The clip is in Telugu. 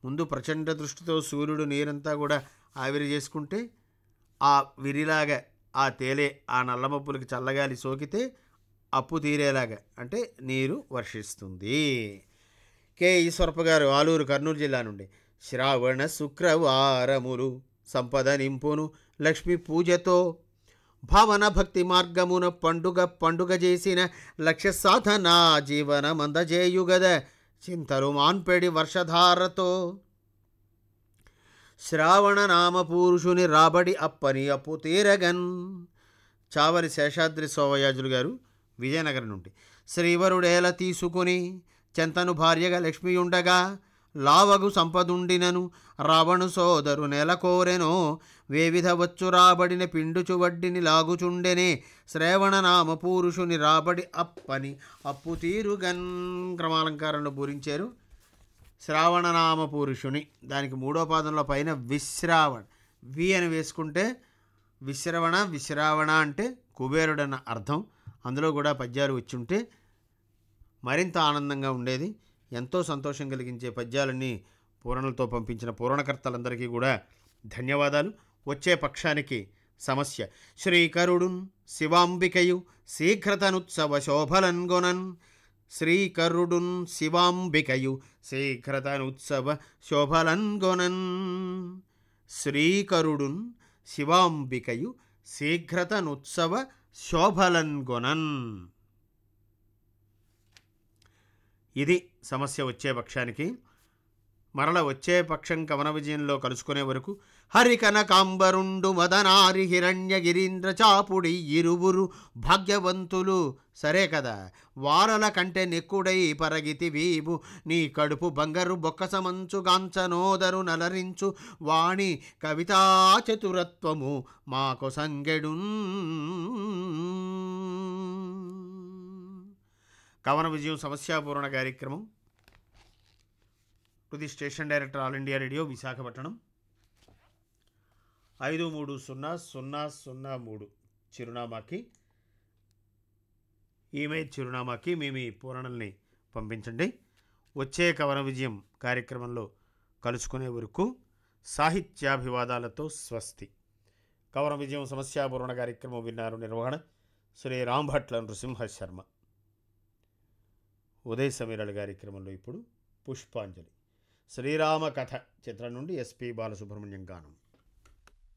ముందు ప్రచండ దృష్టితో సూర్యుడు నీరంతా కూడా ఆవిరి చేసుకుంటే ఆ విరిలాగా ఆ తేలే ఆ నల్లమబ్బులకి చల్లగాలి సోకితే అప్పు తీరేలాగా అంటే నీరు వర్షిస్తుంది కె ఈశ్వరప్ప గారు ఆలూరు కర్నూలు జిల్లా నుండి శ్రావణ శుక్రవారములు సంపద నింపును లక్ష్మీ పూజతో భావన భక్తి మార్గమున పండుగ పండుగ చేసిన లక్ష్య సాధన జీవన మందజేయుగద చింతలు మాన్పెడి వర్షధారతో శ్రావణ నామ పురుషుని రాబడి అప్పని అప్పు తీరగన్ చావలి శేషాద్రి సోమయాజులు గారు విజయనగరం నుండి శ్రీవరుడేల తీసుకుని చెంతను భార్యగా లక్ష్మి ఉండగా లావగు సంపదుండినను రావణు సోదరు నెల కోరెనో వేవిధ వచ్చు రాబడిన పిండుచు వడ్డిని లాగుచుండెనే శ్రవణ నామ పురుషుని రాబడి అప్పని అప్పు తీరుగన్ క్రమాలంకారంలో పూరించారు శ్రావణనామ పురుషుని దానికి మూడో పాదంలో పైన విశ్రావణ వి అని వేసుకుంటే విశ్రవణ విశ్రావణ అంటే కుబేరుడన్న అర్థం అందులో కూడా పద్యాలు వచ్చి ఉంటే మరింత ఆనందంగా ఉండేది ఎంతో సంతోషం కలిగించే పద్యాలన్నీ పూరణలతో పంపించిన పూరణకర్తలందరికీ కూడా ధన్యవాదాలు వచ్చే పక్షానికి సమస్య శ్రీకరుడున్ శివాంబికయు శీఘ్రతనుత్సవ శోభలన్గొనన్ శ్రీకరుడున్ శివాంబికయు శీఘ్రతనుత్సవ శోభలన్గొనన్ శ్రీకరుడున్ శివాంబికయు శీఘ్రతనుత్సవ శోభలన్గొనన్ ఇది సమస్య వచ్చే పక్షానికి మరల వచ్చే పక్షం కవన విజయంలో కలుసుకునే వరకు హరికనకాంబరుండు మదనారి హిరణ్య గిరీంద్ర చాపుడి ఇరువురు భాగ్యవంతులు సరే కదా వారల కంటే నెక్కుడై పరగితి వీవు నీ కడుపు బంగారు బొక్కసమంచు గాంచనోదరు నలరించు వాణి కవితా చతురత్వము మాకు సంగెడున్ కవన విజయం సమస్యాపూర్ణ కార్యక్రమం to the station director All India Radio Visakhapatnam ఐదు మూడు సున్నా సున్నా సున్నా మూడు చిరునామాకి ఈమెయిల్ చిరునామాకి మీ మీ పూరణల్ని పంపించండి వచ్చే కవన విజయం కార్యక్రమంలో కలుసుకునే వరకు సాహిత్యాభివాదాలతో స్వస్తి కవన విజయం సమస్యాపూర్ణ కార్యక్రమం విన్నారు నిర్వహణ శ్రీ రాంభట్ల నృసింహ శర్మ ఉదయ సమీరళ కార్యక్రమంలో ఇప్పుడు పుష్పాంజలి శ్రీరామ కథ చిత్రం నుండి ఎస్పి బాలసుబ్రహ్మణ్యం గానం